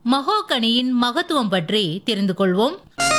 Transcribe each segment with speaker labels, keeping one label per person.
Speaker 1: மகோகனியின் மகத்துவம் பற்றி தெரிந்து கொள்வோம்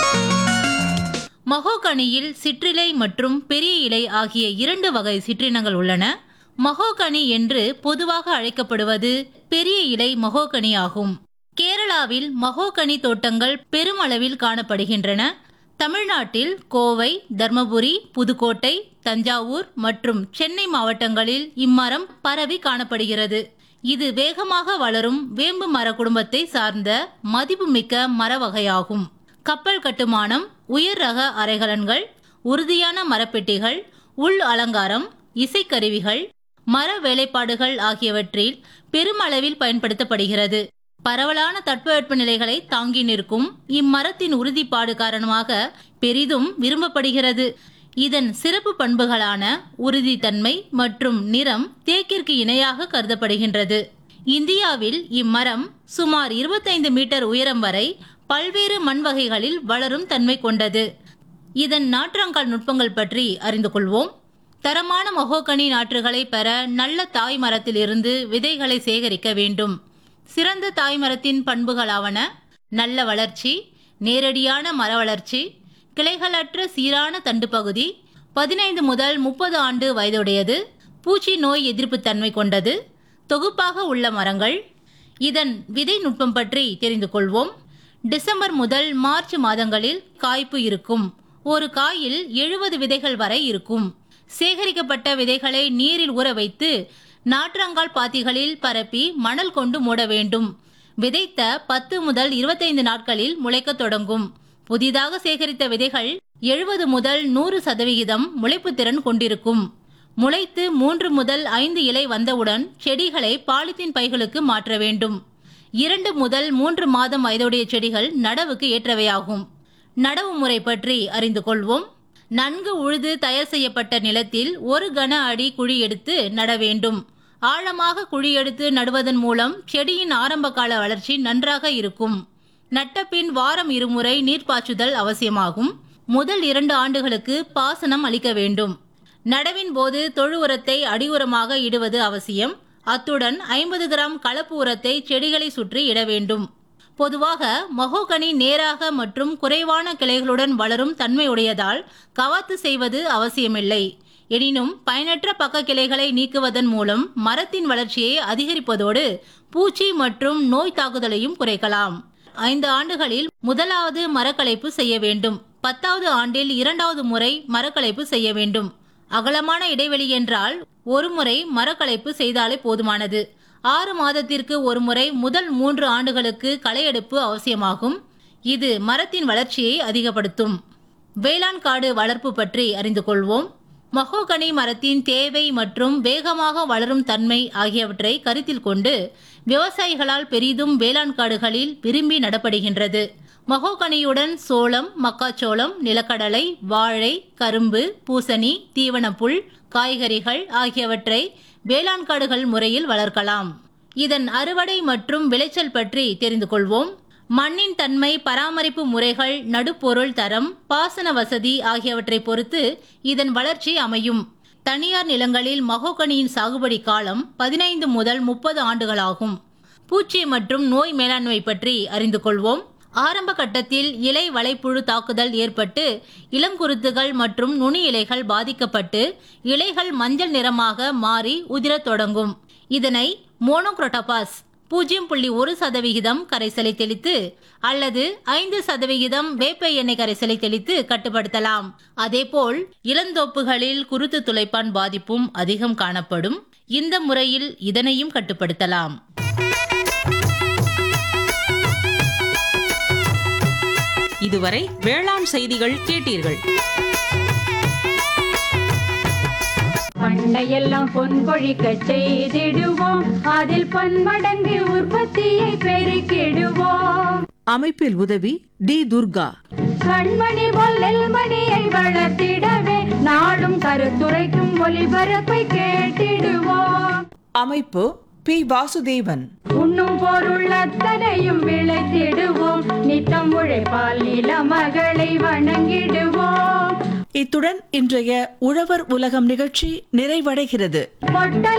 Speaker 1: மகோகனியில் சிற்றிலை மற்றும் பெரிய இலை ஆகிய இரண்டு வகை சிற்றினங்கள் உள்ளன மகோகனி என்று பொதுவாக அழைக்கப்படுவது பெரிய இலை மகோகனி ஆகும் கேரளாவில் மகோகனி தோட்டங்கள் பெருமளவில் காணப்படுகின்றன தமிழ்நாட்டில் கோவை தர்மபுரி புதுக்கோட்டை தஞ்சாவூர் மற்றும் சென்னை மாவட்டங்களில் இம்மரம் பரவி காணப்படுகிறது இது வேகமாக வளரும் வேம்பு மர குடும்பத்தை சார்ந்த மதிப்புமிக்க மர வகையாகும் கப்பல் கட்டுமானம் உயர் ரக அறைகலன்கள் உறுதியான மரப்பெட்டிகள் உள் அலங்காரம் இசைக்கருவிகள் மர வேலைப்பாடுகள் ஆகியவற்றில் பெருமளவில் பயன்படுத்தப்படுகிறது பரவலான தட்பவெட்ப நிலைகளை தாங்கி நிற்கும் இம்மரத்தின் உறுதிப்பாடு காரணமாக பெரிதும் விரும்பப்படுகிறது இதன் சிறப்பு பண்புகளான உறுதித்தன்மை மற்றும் நிறம் தேக்கிற்கு இணையாக கருதப்படுகின்றது இந்தியாவில் இம்மரம் சுமார் 25 மீட்டர் உயரம் வரை பல்வேறு மண் வகைகளில் வளரும் தன்மை கொண்டது இதன் நாற்றங்கால் நுட்பங்கள் பற்றி அறிந்து கொள்வோம் தரமான மொஹோகனி நாற்றுகளை பெற நல்ல தாய் மரத்திலிருந்து விதைகளை சேகரிக்க வேண்டும் சிறந்த தாய் மரத்தின் பண்புகளாவன நல்ல வளர்ச்சி நேரடியான மர வளர்ச்சி கிளைகளற்ற சீரான தண்டு பகுதி பதினைந்து முதல் முப்பது ஆண்டு வயதுடையது பூச்சி நோய் எதிர்ப்பு தன்மை கொண்டது தொகுப்பாக உள்ள மரங்கள் இதன் விதை நுட்பம் பற்றி தெரிந்து கொள்வோம் டிசம்பர் முதல் மார்ச் மாதங்களில் காய்ப்பு இருக்கும் ஒரு காயில் எழுபது விதைகள் வரை இருக்கும் சேகரிக்கப்பட்ட விதைகளை நீரில் ஊற வைத்து நாற்றங்கால் பாத்திகளில் பரப்பி மணல் கொண்டு மூட வேண்டும் விதைத்த பத்து முதல் இருபத்தைந்து நாட்களில் முளைக்கத் தொடங்கும் புதிதாக சேகரித்த விதைகள் எழுபது முதல் நூறு சதவிகிதம் முளைப்புத் திறன் கொண்டிருக்கும் முளைத்து மூன்று முதல் ஐந்து இலை வந்தவுடன் செடிகளை பாலித்தீன் பைகளுக்கு மாற்ற வேண்டும் இரண்டு முதல் மூன்று மாதம் வயதுடைய செடிகள் நடவுக்கு ஏற்றவையாகும் நடவு முறை பற்றி அறிந்து கொள்வோம் நன்கு உழுது தயார் செய்யப்பட்ட நிலத்தில் ஒரு கன அடி குழி எடுத்து நட வேண்டும் ஆழமாக குழி எடுத்து நடுவதன் மூலம் செடியின் ஆரம்ப கால வளர்ச்சி நன்றாக இருக்கும் நட்டபின் வாரம் இருமுறை நீர் பாய்ச்சுதல் அவசியமாகும் முதல் இரண்டு ஆண்டுகளுக்கு பாசனம் அளிக்க வேண்டும் நடவின் போது தொழு உரத்தை அடி உரமாக இடுவது அவசியம் அத்துடன் ஐம்பது கிராம் கலப்பு உரத்தை செடிகளை சுற்றி இட வேண்டும் பொதுவாக மகோகனி நேராக மற்றும் குறைவான கிளைகளுடன் வளரும் தன்மையுடையதால் கவாத்து செய்வது அவசியமில்லை எனினும் பயனற்ற பக்க கிளைகளை நீக்குவதன் மூலம் மரத்தின் வளர்ச்சியை அதிகரிப்பதோடு பூச்சி மற்றும் நோய் தாக்குதலையும் குறைக்கலாம் ஐந்து ஆண்டுகளில் முதலாவது மரக்கலைப்பு செய்ய வேண்டும் பத்தாவது ஆண்டில் இரண்டாவது முறை மரக்கலைப்பு செய்ய வேண்டும் அகலமான இடைவெளி என்றால் ஒரு முறை மரக்கலைப்பு செய்தாலே போதுமானது ஆறு மாதத்திற்கு ஒரு முறை முதல் மூன்று ஆண்டுகளுக்கு களையெடுப்பு அவசியமாகும் இது மரத்தின் வளர்ச்சியை அதிகப்படுத்தும் வேளாண் காடு வளர்ப்பு பற்றி அறிந்து கொள்வோம் மகோகனி மரத்தின் தேவை மற்றும் வேகமாக வளரும் தன்மை ஆகியவற்றை கருத்தில் கொண்டு விவசாயிகளால் பெரிதும் வேளாண் காடுகளில் விரும்பி நடப்படுகின்றது மகோகனியுடன் சோளம் மக்காச்சோளம் நிலக்கடலை வாழை கரும்பு பூசணி தீவனப்புல் காய்கறிகள் ஆகியவற்றை வேளாண் காடுகள் முறையில் வளர்க்கலாம் இதன் அறுவடை மற்றும் விளைச்சல் பற்றி தெரிந்து கொள்வோம் மண்ணின் தன்மை பராமரிப்பு முறைகள் நடுப்பொருள் தரம் பாசன வசதி ஆகியவற்றை பொறுத்து இதன் வளர்ச்சி அமையும் தனியார் நிலங்களில் மகோகனியின் சாகுபடி காலம் பதினைந்து முதல் முப்பது ஆண்டுகளாகும் பூச்சி மற்றும் நோய் மேலாண்மை பற்றி அறிந்து கொள்வோம் ஆரம்ப கட்டத்தில் இலை வலைப்புழு தாக்குதல் ஏற்பட்டு இளங்குருத்துகள் மற்றும் நுனி இலைகள் பாதிக்கப்பட்டு இலைகள் மஞ்சள் நிறமாக மாறி உதிரத் தொடங்கும் இதனை மோனோக்ரோட்டோபாஸ் பூஜ்ஜியம் புள்ளி ஒரு சதவிகிதம் கரைசலை தெளித்து அல்லது ஐந்து சதவிகிதம் வேப்ப எண்ணெய் கரைசலை தெளித்து கட்டுப்படுத்தலாம் அதேபோல் இளந்தோப்புகளில் குருத்து துளைப்பான் பாதிப்பும் அதிகம் காணப்படும் இந்த முறையில் இதனையும் கட்டுப்படுத்தலாம்
Speaker 2: இதுவரை வேளாண் செய்திகள் கேட்டீர்கள்
Speaker 3: பண்டையெல்லாம் பொன் கொழிக்க செய்திடுவோம் அதில் பன்மடங்கு உற்பத்தியை பெருக்கிடுவோம்
Speaker 4: அமைப்பில் உதவி டி துர்கா
Speaker 3: கண்மணி பொல்லில் மணியை வளர்த்திடவே நாடும் கருத்துரைக்கும் ஒளிபரப்பை கேட்டிடுவோம்
Speaker 4: அமைப்பு பி வாசுதேவன்
Speaker 3: உண்ணும் பொருள் அத்தனையும் விளைத்திடுவோம் நித்தம் உழைப்பால் நில மகளை வணங்கிடுவோம்
Speaker 4: இத்துடன் இன்றைய உழவர் உலகம் நிகழ்ச்சி நிறைவடைகிறது
Speaker 3: பொட்டல